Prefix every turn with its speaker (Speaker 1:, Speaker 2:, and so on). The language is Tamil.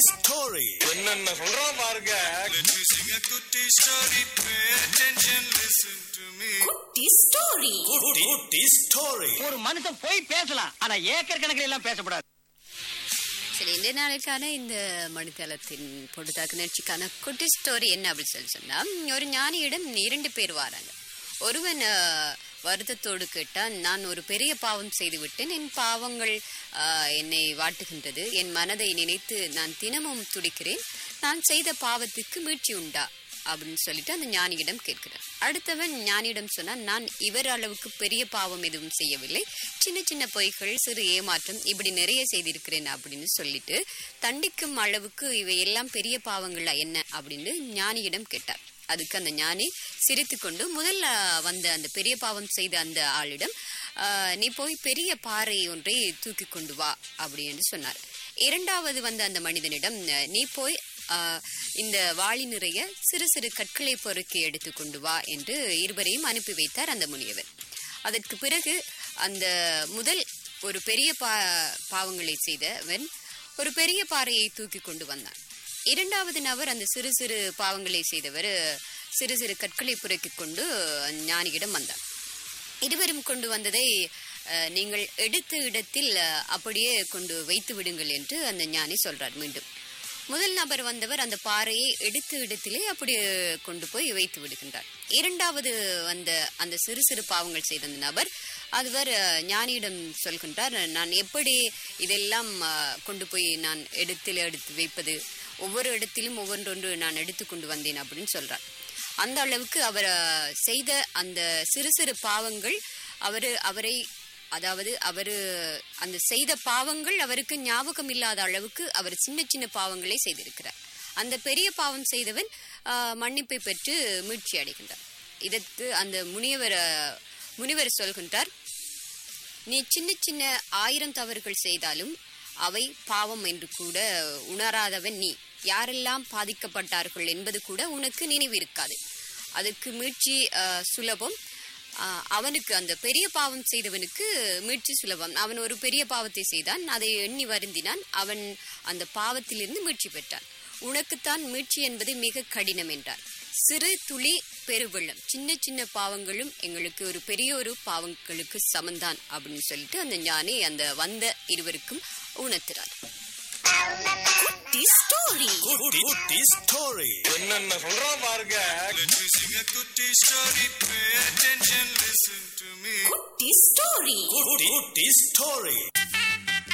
Speaker 1: story.
Speaker 2: என்னென்ன சொல்றான் பாருங்க
Speaker 3: Let me sing a goody story. Pay attention, listen to me.
Speaker 4: குட்டி ஸ்டோரி
Speaker 1: Goody, goody story.
Speaker 5: ஒரு மனுஷன் போய் பேசலாம் ஆனா ஏக்கர் கணக்கில் எல்லாம் பேசக்கூடாது
Speaker 6: சரி இந்த நாளுக்கான இந்த மணித்தளத்தின் பொழுதாக்கு நிகழ்ச்சிக்கான குட்டி ஸ்டோரி என்ன அப்படின்னு சொல்லி சொன்னா ஒரு ஞானியிடம் இரண்டு பேர் வராங்க ஒருவன் அஹ், வருத்தத்தோடு கேட்டான் நான் ஒரு பெரிய பாவம் செய்து விட்டேன் என் பாவங்கள் அஹ், என்னை வாட்டுகின்றது என் மனதை நினைத்து நான் தினமும் துடிக்கிறேன் நான் செய்த பாவத்துக்கு மீட்சி உண்டா அப்படின்னு சொல்லிட்டு அந்த ஞானியிடம் கேட்கிறார் அடுத்தவன் ஞானியிடம் சொன்னான் நான் இவர் அளவுக்கு பெரிய பாவம் எதுவும் செய்யவில்லை சின்ன சின்ன பொய்கள் சிறு ஏமாற்றம் இப்படி நிறைய செய்திருக்கிறேன் அப்படின்னு சொல்லிட்டு தண்டிக்கும் அளவுக்கு இவை எல்லாம் பெரிய பாவங்களா என்ன அப்படின்னு ஞானியிடம் கேட்டார் அதுக்கு அந்த ஞானி சிரித்துக்கொண்டு முதல்ல வந்த அந்த பெரிய பாவம் செய்த அந்த ஆளிடம் "ஆஹ், நீ போய் பெரிய பாறை ஒன்றை தூக்கி கொண்டு வா அப்படின்னு சொன்னார் இரண்டாவது வந்த அந்த மனிதனிடம் நீ போய் ஆஹ், இந்த வாளி நிறைய சிறு சிறு கற்களை பொறுக்கி எடுத்து கொண்டு வா என்று இருவரையும் அனுப்பி வைத்தார் அந்த முனியவர் அதற்கு பிறகு அந்த முதல் ஒரு பெரிய பா பாவங்களை செய்தவன் ஒரு பெரிய பாறையை தூக்கி கொண்டு வந்தான் இரண்டாவது நபர் அந்த சிறு சிறு பாவங்களை செய்தவர் சிறு சிறு கற்களை புரக்கிக் கொண்டு ஞானியிடம் வந்தார் இருவரும் கொண்டு வந்ததை அஹ், நீங்கள் எடுத்த இடத்தில் அஹ், அப்படியே கொண்டு வைத்து விடுங்கள் என்று அந்த ஞானி சொல்றார் மீண்டும் முதல் நபர் வந்தவர் அந்த பாறையை எடுத்த இடத்திலே அப்படியே கொண்டு போய் வைத்து விடுகின்றார் இரண்டாவது வந்த அந்த சிறு சிறு பாவங்கள் செய்த அந்த நபர் அதுவர் அஹ், ஞானியிடம் சொல்கின்றார் நான் எப்படி இதெல்லாம் அஹ், கொண்டு போய் நான் இடத்தில் எடுத்து வைப்பது ஒவ்வொரு இடத்திலும் ஒவ்வொன்றொன்று நான் எடுத்து கொண்டு வந்தேன் அப்படின்னு சொல்றார் அந்த அளவுக்கு அவர் அஹ், செய்த அந்த சிறு சிறு பாவங்கள் அவர் அவரை அதாவது அவரு அந்த செய்த பாவங்கள் அவருக்கு ஞாபகம் இல்லாத அளவுக்கு அவர் சின்ன சின்ன பாவங்களை செய்திருக்கிறார் அந்த பெரிய பாவம் செய்தவன் அஹ், மன்னிப்பை பெற்று மீட்சி அடைகின்றார் இதற்கு அந்த முனிவர் அஹ், முனிவர் சொல்கின்றார் நீ சின்ன சின்ன ஆயிரம் தவறுகள் செய்தாலும் அவை பாவம் என்று கூட உணராதவன் நீ யாரெல்லாம் பாதிக்கப்பட்டார்கள் என்பது கூட உனக்கு நினைவிருக்காது அதுக்கு மீட்சி அஹ், சுலபம் அஹ், அவனுக்கு அந்த பெரிய பாவம் செய்தவனுக்கு மீட்சி சுலபம் அவன் ஒரு பெரிய பாவத்தை செய்தான் அதை எண்ணி வருந்தினான் அவன் அந்த பாவத்திலிருந்து மீட்சி பெற்றான் உனக்குத்தான் மீட்சி என்பது மிக கடினம் என்றார் சிறு துளி பெருவெள்ளம் சின்ன சின்ன பாவங்களும் எங்களுக்கு ஒரு பெரிய ஒரு பாவங்களுக்கு சமந்தான் அப்படின்னு சொல்லிட்டு அந்த ஞானி அந்த வந்த இருவருக்கும் உணர்த்துறார்
Speaker 4: குட்டி ஸ்டோரி
Speaker 1: Goody, goody story.
Speaker 2: என்னென்ன சொல்றான் பாருங்க
Speaker 3: Let me sing a goody story. Pay attention, listen to me.
Speaker 4: குட்டி ஸ்டோரி
Speaker 1: Goody, goody story.